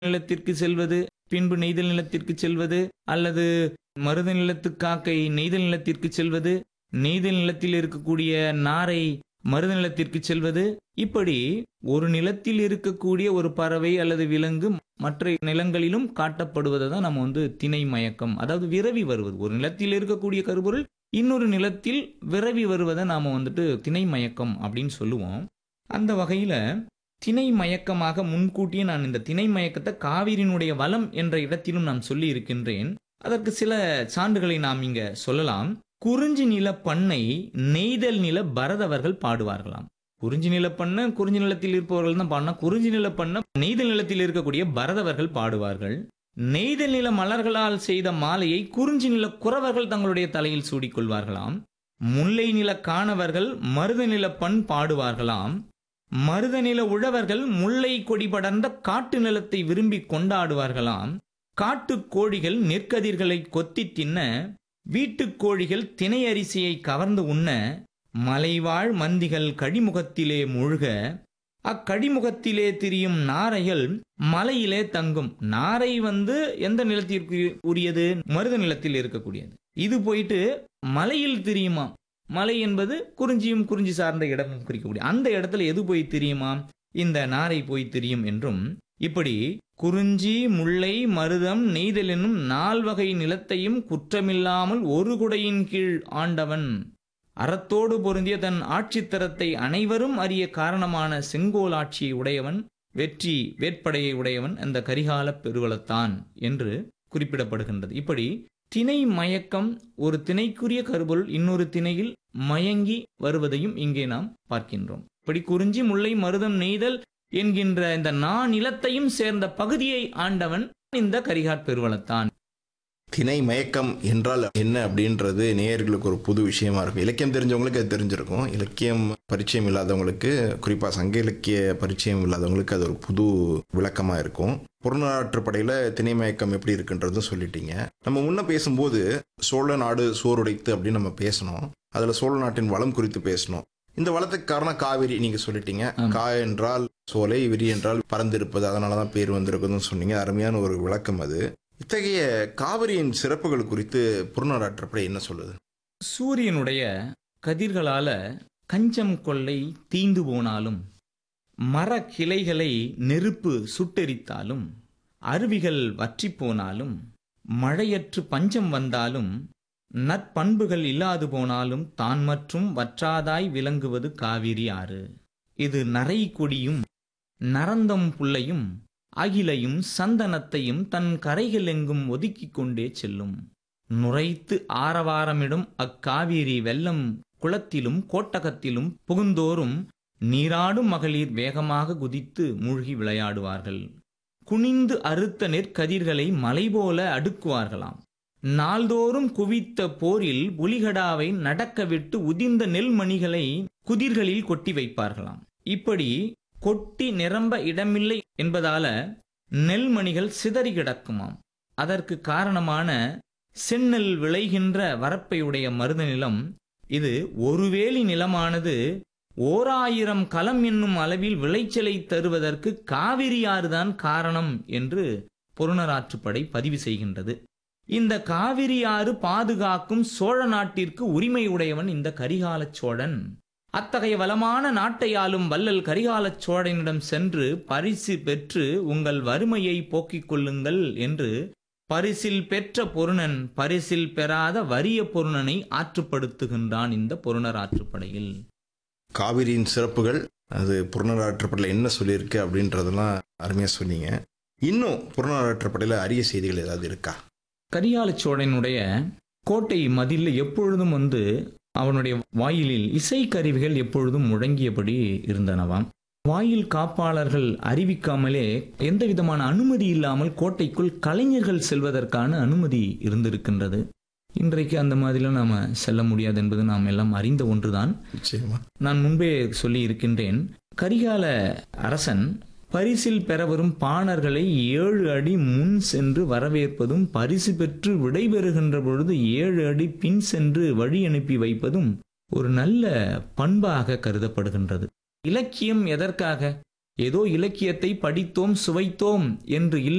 நிலத்திற்கு செல்வது பின்பு நெய்தல் நிலத்திற்கு செல்வது அல்லது மருத நிலத்து காக்கை நெய்தல் நிலத்திற்கு செல்வது நெய்தல் நிலத்தில் இருக்கக்கூடிய நாரை மருத நிலத்திற்கு செல்வது இப்படி ஒரு நிலத்தில் இருக்கக்கூடிய ஒரு பறவை அல்லது விலங்கு மற்ற நிலங்களிலும் காட்டப்படுவதை தான் நம்ம வந்து திணை மயக்கம் அதாவது விரவி வருவது ஒரு நிலத்தில் இருக்கக்கூடிய கருப்பொருள் இன்னொரு நிலத்தில் விரவி வருவதை நாம வந்துட்டு திணை மயக்கம் அப்படின்னு சொல்லுவோம் அந்த வகையில திணை மயக்கமாக முன்கூட்டியே நான் இந்த திணை மயக்கத்தை காவிரியினுடைய வளம் என்ற இடத்திலும் நான் சொல்லி இருக்கின்றேன் அதற்கு சில சான்றுகளை நாம் இங்க சொல்லலாம் குறிஞ்சி நில பண்ணை நெய்தல் நில பரதவர்கள் பாடுவார்களாம் குறிஞ்சி நில பண்ண குறிஞ்சி நிலத்தில் இருப்பவர்கள் தான் பாடினா குறிஞ்சி நில பண்ண நெய்தல் நிலத்தில் இருக்கக்கூடிய பரதவர்கள் பாடுவார்கள் நெய்தல் நில மலர்களால் செய்த மாலையை குறிஞ்சி நில குறவர்கள் தங்களுடைய தலையில் சூடிக்கொள்வார்களாம் முல்லை நில காணவர்கள் மருத நில பண் பாடுவார்களாம் மருத நில உழவர்கள் முல்லை கொடி படர்ந்த காட்டு நிலத்தை விரும்பி கொண்டாடுவார்களாம் காட்டுக் கோழிகள் நெற்கதிர்களை கொத்தி தின்ன வீட்டுக் கோழிகள் தினை அரிசியை கவர்ந்து உண்ண மலைவாழ் மந்திகள் கழிமுகத்திலே மூழ்க அக்கழிமுகத்திலே திரியும் நாரைகள் மலையிலே தங்கும் நாரை வந்து எந்த நிலத்திற்கு உரியது மருத நிலத்தில் இருக்கக்கூடியது இது போயிட்டு மலையில் திரியுமா மலை என்பது குறிஞ்சியும் குறிஞ்சி சார்ந்த இடமும் குறிக்கக்கூடிய அந்த இடத்துல எது போய் தெரியுமா இந்த நாரை போய் தெரியும் என்றும் இப்படி குறிஞ்சி முல்லை மருதம் நெய்தல் என்னும் நால்வகை நிலத்தையும் குற்றமில்லாமல் ஒரு குடையின் கீழ் ஆண்டவன் அறத்தோடு பொருந்திய தன் ஆட்சித்தரத்தை அனைவரும் அறிய காரணமான செங்கோல் ஆட்சியை உடையவன் வெற்றி வேட்படையை உடையவன் அந்த கரிகால பெருவளத்தான் என்று குறிப்பிடப்படுகின்றது இப்படி திணை மயக்கம் ஒரு திணைக்குரிய கருபொருள் இன்னொரு திணையில் மயங்கி வருவதையும் இங்கே நாம் பார்க்கின்றோம் இப்படி குறிஞ்சி முல்லை மருதம் நெய்தல் என்கின்ற இந்த நா நிலத்தையும் சேர்ந்த பகுதியை ஆண்டவன் இந்த கரிகாட் பெருவளத்தான் திணை மயக்கம் என்றால் என்ன அப்படின்றது நேயர்களுக்கு ஒரு புது விஷயமா இருக்கும் இலக்கியம் தெரிஞ்சவங்களுக்கு அது தெரிஞ்சிருக்கும் இலக்கியம் பரிச்சயம் இல்லாதவங்களுக்கு குறிப்பாக சங்க இலக்கிய பரிச்சயம் இல்லாதவங்களுக்கு அது ஒரு புது விளக்கமா இருக்கும் புறநாற்று படையில திணை மயக்கம் எப்படி இருக்குன்றதும் சொல்லிட்டீங்க நம்ம முன்ன பேசும்போது சோழ நாடு சோறுடைத்து அப்படின்னு நம்ம பேசணும் அதுல சோழ நாட்டின் வளம் குறித்து பேசணும் இந்த வளத்துக்கு காரணம் காவிரி நீங்க சொல்லிட்டீங்க ஆமா. கா என்றால் சோலை விரி என்றால் பறந்திருப்பது அதனாலதான் பேர் வந்திருக்குதுன்னு சொன்னீங்க அருமையான ஒரு விளக்கம் அது இத்தகைய காவிரியின் சிறப்புகள் குறித்து புறநாடாற்றப்படை என்ன சொல்லுது சூரியனுடைய கதிர்களால கஞ்சம் கொள்ளை தீந்து போனாலும் மர கிளைகளை நெருப்பு சுட்டெரித்தாலும் அருவிகள் வற்றிப் போனாலும் மழையற்று பஞ்சம் வந்தாலும் நற்பண்புகள் இல்லாது போனாலும் தான் மற்றும் வற்றாதாய் விளங்குவது காவிரி ஆறு இது நரை கொடியும் நரந்தம் புல்லையும் அகிலையும் சந்தனத்தையும் தன் கரைகள் எங்கும் ஒதுக்கிக் கொண்டே செல்லும் நுரைத்து ஆரவாரமிடும் அக்காவிரி வெள்ளம் குளத்திலும் கோட்டகத்திலும் புகுந்தோறும் நீராடும் மகளிர் வேகமாக குதித்து மூழ்கி விளையாடுவார்கள் குனிந்து அறுத்த நெற்கதிர்களை மலை போல அடுக்குவார்களாம் நாள்தோறும் குவித்த போரில் புலிகடாவை நடக்கவிட்டு உதிர்ந்த நெல்மணிகளை குதிர்களில் கொட்டி வைப்பார்களாம் இப்படி கொட்டி நிரம்ப இடமில்லை என்பதால நெல்மணிகள் சிதறி கிடக்குமாம் அதற்கு காரணமான செந்நெல் விளைகின்ற வரப்பையுடைய மருத நிலம் இது ஒருவேலி நிலமானது ஓராயிரம் களம் என்னும் அளவில் விளைச்சலை தருவதற்கு காவிரியாறுதான் காரணம் என்று புறநராற்றுப்படை பதிவு செய்கின்றது இந்த காவிரியாறு பாதுகாக்கும் சோழ நாட்டிற்கு உரிமை உடையவன் இந்த கரிகாலச் சோழன் அத்தகைய வளமான நாட்டை ஆளும் வள்ளல் கரிகாலச் சோழனிடம் சென்று பரிசு பெற்று உங்கள் வறுமையை போக்கிக் கொள்ளுங்கள் என்று பரிசில் பெற்ற பொருணன் பரிசில் பெறாத வறிய பொருணனை ஆற்றுப்படுத்துகின்றான் இந்த பொருணர் ஆற்றுப்படையில் காவிரியின் சிறப்புகள் அது புறநாடாற்றப்படையில் என்ன சொல்லியிருக்கு அப்படின்றதெல்லாம் அருமையாக சொன்னீங்க இன்னும் புறநாடாற்றப்படையில் அரிய செய்திகள் ஏதாவது இருக்கா கரிகாலச் சோழனுடைய கோட்டை மதிலில் எப்பொழுதும் வந்து அவனுடைய வாயிலில் இசைக்கருவிகள் எப்பொழுதும் முழங்கியபடி இருந்தனவாம் வாயில் காப்பாளர்கள் அறிவிக்காமலே எந்த விதமான அனுமதி இல்லாமல் கோட்டைக்குள் கலைஞர்கள் செல்வதற்கான அனுமதி இருந்திருக்கின்றது இன்றைக்கு அந்த மாதிரிலாம் நாம செல்ல முடியாது என்பது நாம் எல்லாம் அறிந்த ஒன்றுதான் நிச்சயமா நான் முன்பே சொல்லி இருக்கின்றேன் கரிகால அரசன் பரிசில் பெறவரும் பாணர்களை ஏழு அடி முன் சென்று வரவேற்பதும் பரிசு பெற்று விடைபெறுகின்ற பொழுது ஏழு அடி பின் சென்று வழி அனுப்பி வைப்பதும் ஒரு நல்ல பண்பாக கருதப்படுகின்றது இலக்கியம் எதற்காக ஏதோ இலக்கியத்தை படித்தோம் சுவைத்தோம் என்று இல்லை